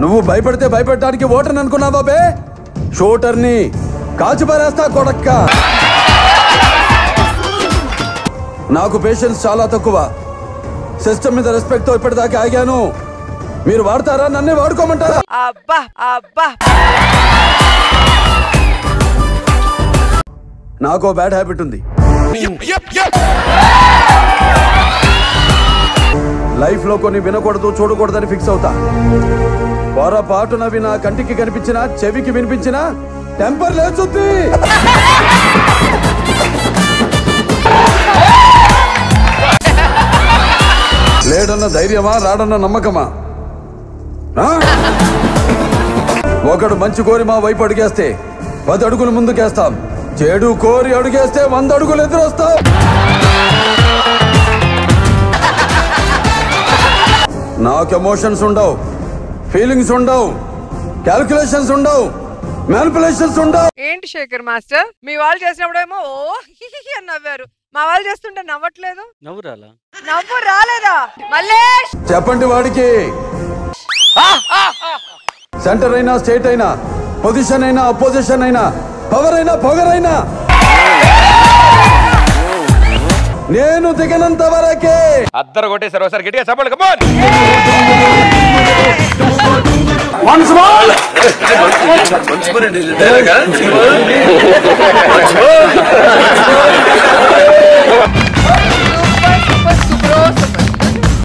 నువ్వు భయపడితే భయపెట్టడానికి ఓటర్ని అనుకున్నావా బే షూటర్ని కాచిపారేస్తా కొడక్క నాకు పేషెన్స్ చాలా తక్కువ సిస్టమ్ మీద రెస్పెక్ట్ తో ఇప్పటిదాకా ఆగాను మీరు వాడతారా నన్నే వాడుకోమంటారా అబ్బా అబ్బా నాకు బ్యాడ్ హ్యాబిట్ ఉంది లైఫ్ లో కొన్ని వినకూడదు చూడకూడదని ఫిక్స్ అవుతా పొరపాటునవి నా కంటికి కనిపించినా చెవికి వినిపించినా టెంపర్ లేచుద్ది లేడన్న ధైర్యమా రాడన్న నమ్మకమా ఆ? ఒకడు మంచి కోరి మా వైపు అడుగేస్తే పది అడుగులు ముందుకేస్తాం చెడు కోరి అడుగేస్తే వంద అడుగులు ఎదురొస్తాం నాకు ఎమోషన్స్ ఉండవు ఫీలింగ్స్ ఉండవు క్యాల్కులేషన్స్ ఉండవు మ్యానిపులేషన్స్ ఉండవు ఏంటి శేఖర్ మాస్టర్ మీ వాళ్ళు చేసినప్పుడేమో ఓ హిహిహి అని నవ్వారు మా వాళ్ళు చేస్తుంటే నవ్వట్లేదు నవ్వురాలా నవ్వు రాలేదా మల్లేష్ చెప్పండి వాడికి సెంటర్ అయినా స్టేట్ అయినా పొజిషన్ అయినా అపోజిషన్ అయినా పవర్ అయినా పొగరైనా నేను దిగనంత వరకే అద్దరు కొట్టేశారు ఒకసారి గట్టిగా చెప్పండి కమాన్